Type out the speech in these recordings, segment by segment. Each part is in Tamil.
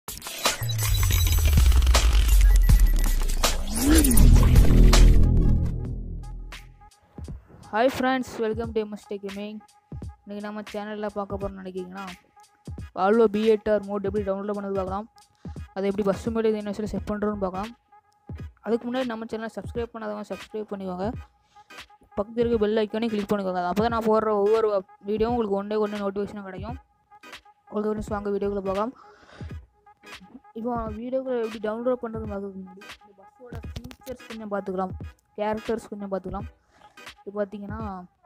ஹாய் ஃப்ரெண்ட்ஸ் வெல்கம் டு எம்எஸ்டே கேமிங் இன்றைக்கி நம்ம சேனலில் பார்க்க போகிறோம்னு நினைக்கிங்கன்னா வால்வோ பிஎட்டார் மோட் எப்படி டவுன்லோட் பண்ணது பார்க்கலாம் அதை எப்படி பஸ் மேலே யூனிவர்சிட்டி செட் பண்ணுறோன்னு பார்க்கலாம் அதுக்கு முன்னாடி நம்ம சேனலை சப்ஸ்கிரைப் பண்ணாதவங்க சப்ஸ்கிரைப் பண்ணிக்கோங்க பக்கத்தில் இருக்க பெல் ஐக்கானே கிளிக் பண்ணிக்கோங்க அப்போ தான் நான் போடுற ஒவ்வொரு வீடியோவும் உங்களுக்கு ஒன்றே ஒன்றே நோட்டிஃபிகேஷன் கிடைக்கும் உங்களுக்கு ஒரு நிமிஷம் வாங்க வீடியோக்குள்ளே பார்க்கலாம் இப்போ வீடியோக்குள்ளே எப்படி டவுன்லோட் பண்ணுறது பார்க்கறதுக்கு முன்னாடி இந்த பஸ்ஸோட ஃபீச்சர்ஸ் கொஞ்சம் பார்த்துக்கலாம் கேரக்டர்ஸ் கொஞ்சம் பார்த்துக்கலாம் இது பார்த்தீங்கன்னா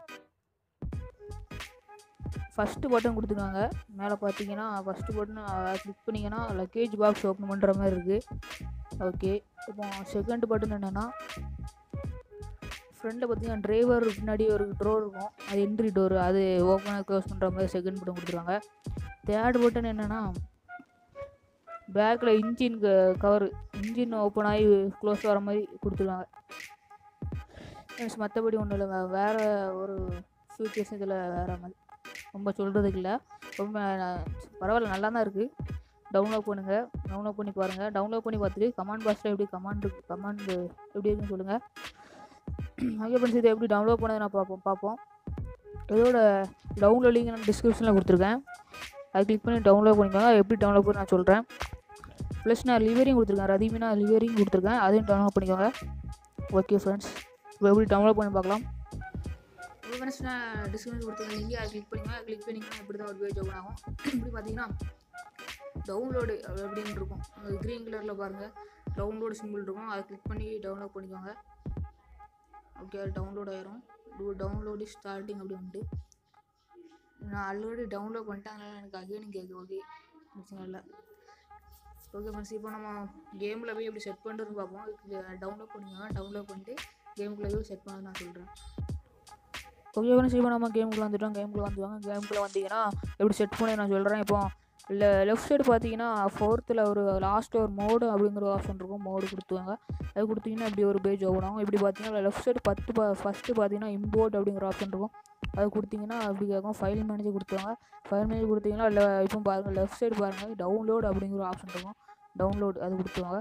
ஃபஸ்ட்டு பட்டன் கொடுத்துருக்காங்க மேலே பார்த்தீங்கன்னா ஃபஸ்ட்டு பட்டன் கிளிக் பண்ணிங்கன்னா லக்கேஜ் பாக்ஸ் ஓப்பன் பண்ணுற மாதிரி இருக்குது ஓகே இப்போ செகண்ட் பட்டன் என்னென்னா ஃப்ரண்டில் பார்த்தீங்கன்னா டிரைவர் பின்னாடி ஒரு டோர் இருக்கும் அது என்ட்ரி டோர் அது ஓப்பனாக க்ளோஸ் பண்ணுற மாதிரி செகண்ட் பட்டன் கொடுத்துருக்காங்க தேர்ட் பட்டன் என்னென்னா பேக்கில் இன்ஜின் கவர் இன்ஜின் ஓப்பன் ஆகி க்ளோஸ் வர மாதிரி கொடுத்துருக்காங்க ஃப்ரெண்ட்ஸ் மற்றபடி ஒன்றும் இல்லை வே- வேறு ஒரு ஃபியூச்சர்ஸ் இதில் வேறு மாதிரி ரொம்ப சொல்கிறதுக்கு இல்லை ரொம்ப அஹ், பரவாயில்ல நல்லா தான் இருக்குது டவுன்லோட் பண்ணுங்கள் டவுன்லோட் பண்ணி பாருங்கள் டவுன்லோட் பண்ணி பார்த்துட்டு கமாண்ட் பாக்ஸில் எப்படி கமாண்ட் இருக்கு கமாண்டு எப்படி இருக்குன்னு சொல்லுங்கள் ஓகே ஃப்ரெண்ட்ஸ் இதை எப்படி டவுன்லோட் பண்ணதை நான் பார்ப்போம் பார்ப்போம் இதோட டவுன்லோட் லிங்க் நான் டிஸ்கிரிப்ஷனில் கொடுத்துருக்கேன் அதை கிளிக் பண்ணி டவுன்லோட் பண்ணிக்கோங்க எப்படி டவுன்லோட் பண்ணி நான் சொல்கிறேன் ப்ளஸ் நான் லிவரிங் கொடுத்துருக்கேன் ரதிமினா லிவரிங் கொடுத்துருக்கேன் அதையும் டவுன்லோட் பண்ணிக்கோங்க ஓகே ஃப்ரெண்ட்ஸ் இப்போ எப்படி டவுன்லோட் பண்ணி பார்க்கலாம் ஒரு ஃப்ரெண்ட்ஸ் நான் டிஸ்கிரிப்ஷன் கொடுத்துருக்கேன் லிங்க் அதை கிளிக் பண்ணிக்கோங்க கிளிக் பண்ணிங்கன்னா இப்படி தான் ஒரு பேஜ் ஓப்பன் ஆகும் இப்படி பார்த்தீங்கன்னா டவுன்லோடு அப்படின்னு இருக்கும் அது க்ரீன் கலரில் பாருங்கள் டவுன்லோடு சிம்பிள் இருக்கும் அதை கிளிக் பண்ணி டவுன்லோட் பண்ணிக்கோங்க ஓகே அது டவுன்லோட் ஆயிரும் டவுன்லோடு ஸ்டார்டிங் அப்படி வந்துட்டு நான் ஆல்ரெடி டவுன்லோட் பண்ணிட்டேன் அதனால் எனக்கு அகைன் கேட்கு ஓகே பிரச்சனை இல்லை ஓகே ஃப்ரெண்ட்ஸ் இப்போ நம்ம கேமில் போய் எப்படி செட் பண்ணுறதுன்னு பார்ப்போம் டவுன்லோட் பண்ணிக்கோங்க டவுன்லோட் பண்ணிட்டு கேமுக்குள்ளே போய் செட் பண்ண நான் சொல்கிறேன் ஓகே ஃப்ரெண்ட்ஸ் இப்போ நம்ம கேமுக்குள்ளே வந்துட்டோம் கேமுக்குள்ளே வந்துவாங்க கேமுக்குள்ளே வந்தீங்கன்னா எப்படி செட் பண்ணி நான் சொல்கிறேன் இப்போ இல்லை லெஃப்ட் சைடு பார்த்தீங்கன்னா ஃபோர்த்தில் ஒரு லாஸ்ட் ஒரு மோடு அப்படிங்கிற ஆப்ஷன் இருக்கும் மோடு கொடுத்துவாங்க அது கொடுத்தீங்கன்னா இப்படி ஒரு பேஜ் ஓப்பன் ஆகும் இப்படி பார்த்தீங்கன்னா லெஃப்ட் சைடு பத்து பா ஃபஸ்ட்டு பார்த்தீங்கன்னா இம்போர்ட் அப்படிங்கிற ஆப்ஷன் இருக்கும் அது கொடுத்தீங்கன்னா அப்படி கேட்கும் ஃபைல் மேனேஜர் கொடுத்துவாங்க ஃபைல் மேனேஜர் கொடுத்தீங்கன்னா இல்லை இப்போ பாருங்கள் லெஃப்ட் சைடு பாருங்கள் டவுன்லோட் அப்படிங்கிற ஆப்ஷன் இருக்கும் டவுன்லோட் அது கொடுத்துவாங்க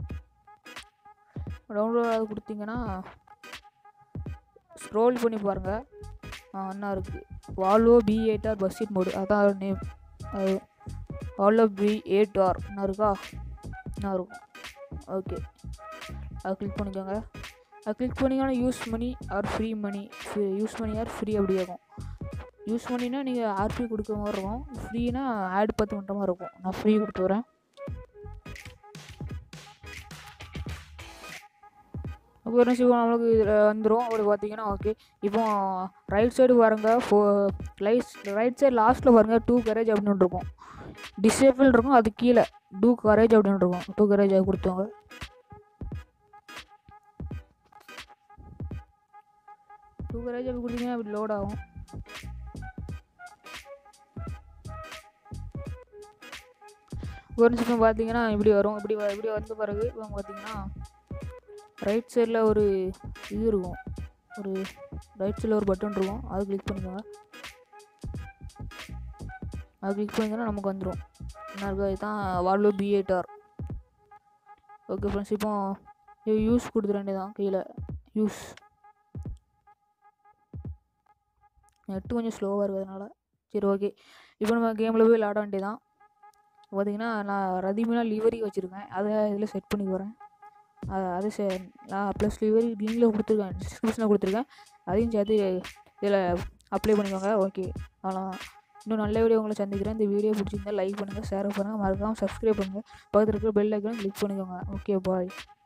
டவுன்லோட் அது கொடுத்தீங்கன்னா ஸ்க்ரோல் பண்ணி பாருங்கள் என்ன இருக்குது Volvo B eight R bus seat mod அதான் நேம் அது வால்வோ பி எயிட் ஆர் என்ன இருக்கா என்ன இருக்கும் ஓகே அது கிளிக் பண்ணிக்கோங்க அது கிளிக் பண்ணிங்கன்னா use money or free money use money or free அப்படி இருக்கும் யூஸ் பண்ணினா நீங்கள் ஆர்பி கொடுக்குற மாதிரி இருக்கும் ஃப்ரீனா ஆட் பத்து பண்ணுற மாதிரி இருக்கும் நான் ஃப்ரீ கொடுத்து வரேன் ஓகே ஃப்ரெண்ட்ஸ் இப்போ நம்மளுக்கு இதில் வந்துடும் அப்படி பார்த்தீங்கன்னா ஓகே இப்போ ரைட் சைடு பாருங்க ஃபோ லைட் ரைட் சைடு லாஸ்ட்டில் பாருங்கள் டூ கரேஜ் அப்படின்னு இருக்கும் டிசேபிள் இருக்கும் அது கீழே டூ கரேஜ் அப்படின்னு இருக்கும் டூ கரேஜ் அது கொடுத்தவங்க டூ கரேஜ் அப்படி கொடுத்தீங்கன்னா அப்படி லோட் ஆகும் ஒரு நிமிஷம் பார்த்தீங்கன்னா இப்படி வரும் இப்படி வ- இப்படி வந்த பிறகு இப்போ பார்த்தீங்கன்னா ரைட் சைடில் ஒரு இது இருக்கும் ஒரு ரைட் சைடில் ஒரு பட்டன் இருக்கும் அது கிளிக் பண்ணிக்கோங்க அது கிளிக் பண்ணிங்கன்னா நமக்கு வந்துடும் என்ன இருக்கோ இதுதான் Volvo B eight R okay friends இப்போ இது யூஸ் கொடுத்துட வேண்டியதான் கீழே யூஸ் நெட்டு கொஞ்சம் ஸ்லோவாக இருக்கிறதுனால சரி ஓகே இப்போ நம்ம கேமில் போய் விளாட வேண்டியதான் பார்த்தீங்கன்னா நான் ரதிமினா லிவரி வச்சுருக்கேன் அதை இதில் செட் பண்ணி வரேன் அது செ நான் ப்ளஸ் லிவரி லிங்கில் கொடுத்துருக்கேன் டிஸ்கிரிப்ஷனில் கொடுத்துருக்கேன் அதையும் சேர்த்து இதில் அப்ளை பண்ணிக்கோங்க ஓகே அவ்வளோதான் இன்னும் நல்ல வீடியோ உங்களை சந்திக்கிறேன் இந்த வீடியோ பிடிச்சிருந்தா லைக் பண்ணுங்கள் ஷேர் பண்ணுங்கள் மறக்காமல் சப்ஸ்கிரைப் பண்ணுங்கள் பக்கத்தில் இருக்கிற பெல் ஐக்கான கிளிக் பண்ணிக்கோங்க ஓகே பாய்